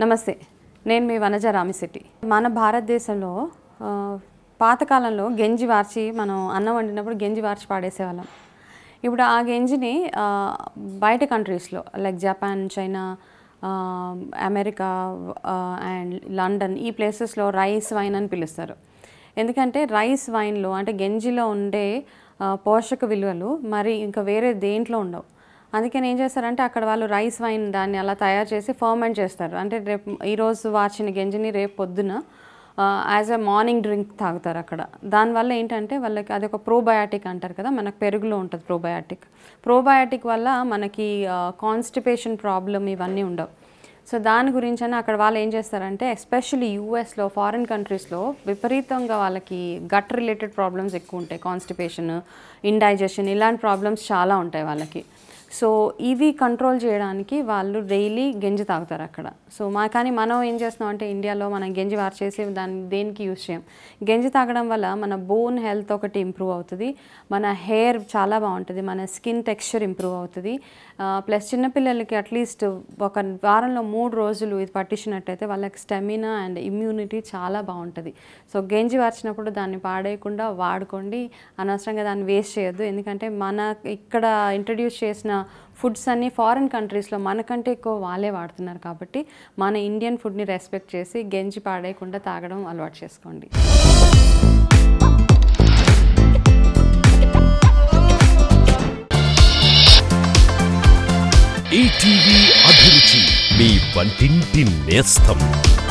నమస్తే నేను మీ వనజ రామిశెట్టి మన భారతదేశంలో ఆ, పాతకాలంలో గెంజి వార్చి మనం అన్నం వండినప్పుడు గెంజి వార్చి పాడేసేవాళ్ళం ఇప్పుడు ఆ గెంజిని ఆ, బయట కంట్రీస్లో లైక్ జపాన్ చైనా ఆ, అమెరికా అండ్ లండన్ ఈ ప్లేసెస్లో రైస్ వైన్ అని పిలుస్తారు ఎందుకంటే రైస్ వైన్లో అంటే గెంజిలో ఉండే ఆ, పోషక విలువలు మరి ఇంకా వేరే దేంట్లో ఉండవు అందుకని ఏం చేస్తారంటే అక్కడ వాళ్ళు రైస్ వైన్ దాన్ని అలా తయారు చేసి ఫర్మెంట్ చేస్తారు అంటే రేపు ఈరోజు వాచిన గంజిని రేపు పొద్దున యాజ్ ఎ మార్నింగ్ డ్రింక్ తాగుతారు అక్కడ దానివల్ల ఏంటంటే వాళ్ళకి అది ఒక ప్రోబయాటిక్ అంటారు కదా మనకు పెరుగులో ఉంటుంది ప్రోబయాటిక్ ప్రోబయాటిక్ వల్ల మనకి కాన్స్టిపేషన్ ప్రాబ్లం ఇవన్నీ ఉండవు సో దాని గురించి అని అక్కడ వాళ్ళు ఏం చేస్తారంటే ఎస్పెషల్లీ యూఎస్లో ఫారిన్ కంట్రీస్లో విపరీతంగా వాళ్ళకి గట్ రిలేటెడ్ ప్రాబ్లమ్స్ ఎక్కువ ఉంటాయి కాన్స్టిపేషన్ ఇండైజెషన్ ఇలాంటి ప్రాబ్లమ్స్ చాలా ఉంటాయి వాళ్ళకి సో ఇవి కంట్రోల్ చేయడానికి వాళ్ళు డైలీ గంజి తాగుతారు అక్కడ సో మా కానీ మనం ఏం చేస్తున్నాం అంటే ఇండియాలో మనం గంజి వార్చేసి దాన్ని దేనికి యూస్ చేయం గంజి తాగడం వల్ల మన బోన్ హెల్త్ ఒకటి ఇంప్రూవ్ అవుతుంది మన హెయిర్ చాలా బాగుంటుంది మన స్కిన్ టెక్స్చర్ ఇంప్రూవ్ అవుతుంది ప్లస్ చిన్నపిల్లలకి అట్లీస్ట్ ఒక వారంలో మూడు రోజులు ఇది పట్టించినట్టయితే వాళ్ళకి స్టెమినా అండ్ ఇమ్యూనిటీ చాలా బాగుంటుంది సో గంజి వార్చినప్పుడు దాన్ని పాడేయకుండా వాడుకోండి అనవసరంగా దాన్ని వేస్ట్ చేయొద్దు ఎందుకంటే మన ఇక్కడ ఇంట్రడ్యూస్ చేసిన ఫుడ్స్ అన్నీ ఫారిన్ కంట్రీస్లో మనకంటే ఎక్కువ వాళ్ళే వాడుతున్నారు కాబట్టి మన ఇండియన్ ఫుడ్ని రెస్పెక్ట్ చేసి గంజి పాడేయకుండా తాగడం అలవాటు చేసుకోండి ఈటీవీ అభిరుచి మీ వంటింటి నేస్తం